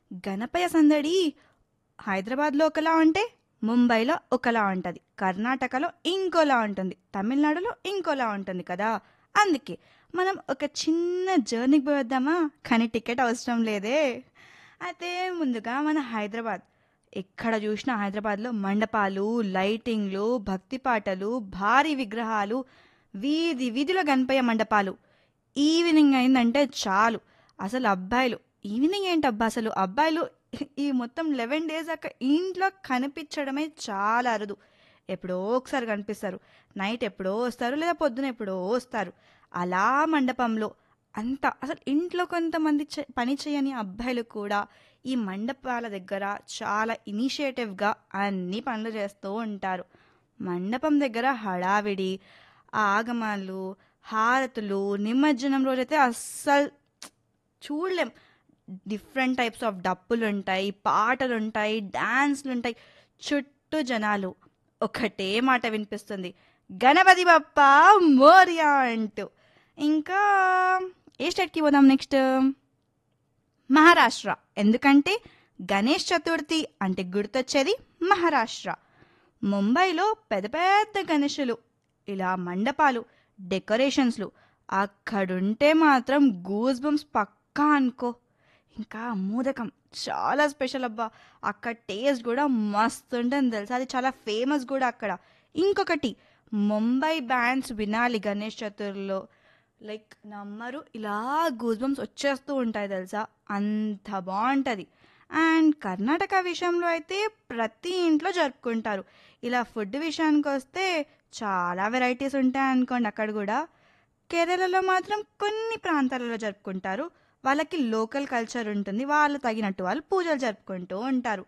గణపయ్య సందడి హైదరాబాద్లో ఒకలా ఉంటే ముంబైలో ఒకలా ఉంటుంది కర్ణాటకలో ఇంకోలా ఉంటుంది తమిళనాడులో ఇంకోలా ఉంటుంది కదా అందుకే మనం ఒక చిన్న జర్నీకి పోయేద్దామా కానీ టికెట్ అవసరం లేదే అయితే ముందుగా మన హైదరాబాద్ ఎక్కడ చూసినా హైదరాబాద్లో మండపాలు లైటింగ్లు భక్తి పాటలు భారీ విగ్రహాలు వీధి వీధిలో గణపయ్య మండపాలు ఈవినింగ్ అయిందంటే చాలు అసలు అబ్బాయిలు ఈవినింగ్ ఏంటబ్బా అసలు అబ్బాయిలు ఈ మొత్తం లెవెన్ డేస్ దాకా ఇంట్లో కనిపించడమే చాలా అరుదు ఎప్పుడో ఒకసారి కనిపిస్తారు నైట్ ఎప్పుడో వస్తారు లేదా పొద్దున ఎప్పుడో వస్తారు అలా మండపంలో అంత అసలు ఇంట్లో కొంతమంది చే- పని చేయని అబ్బాయిలు కూడా ఈ మండపాల దగ్గర చాలా ఇనిషియేటివ్గా అన్ని పనులు చేస్తూ ఉంటారు మండపం దగ్గర హడావిడి ఆగమాలు హారతులు నిమజ్జనం రోజైతే అస్సలు చూడలేం డిఫరెంట్ టైప్స్ ఆఫ్ డప్పులు ఉంటాయి పాటలు ఉంటాయి డాన్స్లు ఉంటాయి చుట్టూ జనాలు ఒకటే మాట వినిపిస్తుంది గణపతి బప్ప మోరియా అంటూ ఇంకా ఏ స్టేట్కి పోదాం నెక్స్ట్ మహారాష్ట్ర ఎందుకంటే గణేష్ చతుర్థి అంటే గుర్తొచ్చేది మహారాష్ట్ర ముంబైలో పెద్ద పెద్ద గణేషులు ఇలా మండపాలు డెకరేషన్స్లు అక్కడుంటే మాత్రం గూస్ బంప్స్ పక్కా అనుకో ఇంకా మోదకం చాలా స్పెషల్ అబ్బా అక్కడ టేస్ట్ కూడా మస్తు ఉంటుంది తెలుసా అది చాలా ఫేమస్ కూడా అక్కడ ఇంకొకటి ముంబై బ్యాండ్స్ వినాలి గణేష్ చతుర్థిలో లైక్ నమ్మరు ఇలా గూస్ బంప్స్ వచ్చేస్తూ ఉంటాయి తెలుసా అంత బాగుంటుంది అండ్ కర్ణాటక విషయంలో అయితే ప్రతి ఇంట్లో జరుపుకుంటారు ఇలా ఫుడ్ విషయానికి వస్తే చాలా వెరైటీస్ ఉంటాయి అనుకోండి అక్కడ కూడా కేరళలో మాత్రం కొన్ని ప్రాంతాలలో జరుపుకుంటారు వాళ్ళకి లోకల్ కల్చర్ ఉంటుంది వాళ్ళు తగినట్టు వాళ్ళు పూజలు జరుపుకుంటూ ఉంటారు